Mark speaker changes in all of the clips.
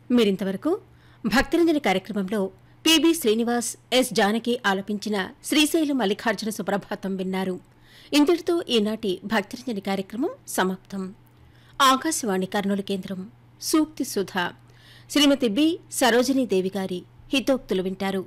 Speaker 1: మీరింతవరకు భక్తిరంజని కార్యక్రమంలో PB Srinivas yes Janaki ఆలపించిన శ్రీశైలం మల్లికార్జున సుప్రభాతం విన్నారు ఇంతటితో ఈనాటి భక్తిరంజని కార్యక్రమం సమాప్తం ఆకాశవాణి కర్నూలు కేంద్రం సూక్తి సుధ శ్రీమతి బి సరోజినీదేవి గారి హితోక్తులు వింటారు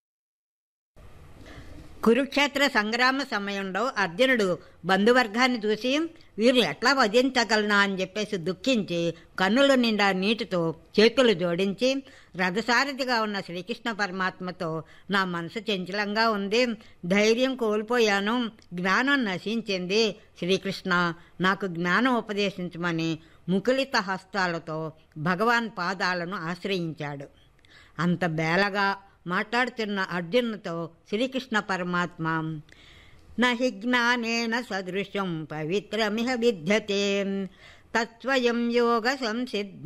Speaker 2: కురుక్షేత్ర సంగ్రామ సమయంలో అర్జునుడు బంధువర్గాన్ని చూసి వీరు ఎట్లా వధించగలనా అని చెప్పేసి దుఃఖించి కన్నుల నిండా నీటితో చేతులు జోడించి రథసారథిగా ఉన్న శ్రీకృష్ణ పరమాత్మతో నా మనసు చంచలంగా ఉంది ధైర్యం కోల్పోయాను జ్ఞానం నశించింది శ్రీకృష్ణ నాకు జ్ఞానం ఉపదేశించమని ముకులిత హస్తాలతో భగవాన్ పాదాలను ఆశ్రయించాడు అంత బేలగా మాట్లాడుతున్న అర్జునుతో శ్రీకృష్ణ పరమాత్మ నహి జ్ఞానేన సదృశం పవిత్రమిహ విద్యతే తత్స్వయం యోగ సంసిద్ధ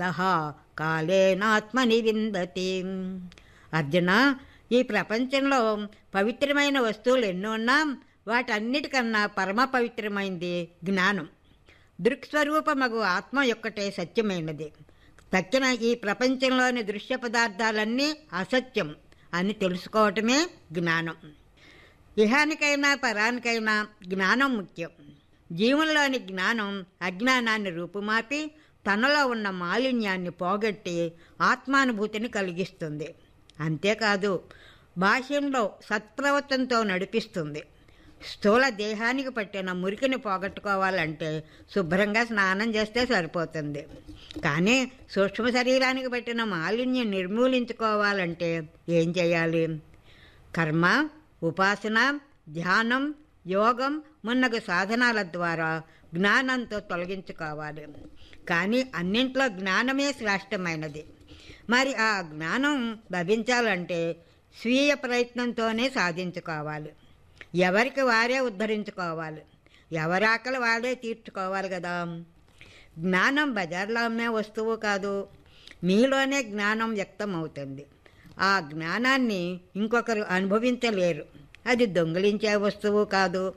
Speaker 2: కాలేనాత్మని విందతి అర్జున ఈ ప్రపంచంలో పవిత్రమైన వస్తువులు ఎన్నో ఉన్నా వాటన్నిటికన్నా పరమ పవిత్రమైంది జ్ఞానం దృక్స్వరూపమగు ఆత్మ యొక్కటే సత్యమైనది తక్కిన ఈ ప్రపంచంలోని దృశ్య పదార్థాలన్నీ అసత్యం అని తెలుసుకోవటమే జ్ఞానం ఇహానికైనా పరానికైనా జ్ఞానం ముఖ్యం జీవుల్లోని జ్ఞానం అజ్ఞానాన్ని రూపుమాపి తనలో ఉన్న మాలిన్యాన్ని పోగొట్టి ఆత్మానుభూతిని కలిగిస్తుంది అంతేకాదు భాష్యంలో సత్ప్రవర్తనతో నడిపిస్తుంది స్థూల దేహానికి పట్టిన మురికిని పోగొట్టుకోవాలంటే శుభ్రంగా స్నానం చేస్తే సరిపోతుంది కానీ సూక్ష్మ శరీరానికి పట్టిన మాలిన్యం నిర్మూలించుకోవాలంటే ఏం చేయాలి కర్మ ఉపాసన ధ్యానం యోగం మున్నగు సాధనాల ద్వారా జ్ఞానంతో తొలగించుకోవాలి కానీ అన్నింట్లో జ్ఞానమే శ్రేష్టమైనది మరి ఆ జ్ఞానం లభించాలంటే స్వీయ ప్రయత్నంతోనే సాధించుకోవాలి ఎవరికి వారే ఉద్ధరించుకోవాలి ఎవరి ఆకలి వాడే తీర్చుకోవాలి కదా జ్ఞానం బజార్లో అమ్మే వస్తువు కాదు మీలోనే జ్ఞానం వ్యక్తం అవుతుంది ఆ జ్ఞానాన్ని ఇంకొకరు అనుభవించలేరు అది దొంగిలించే వస్తువు కాదు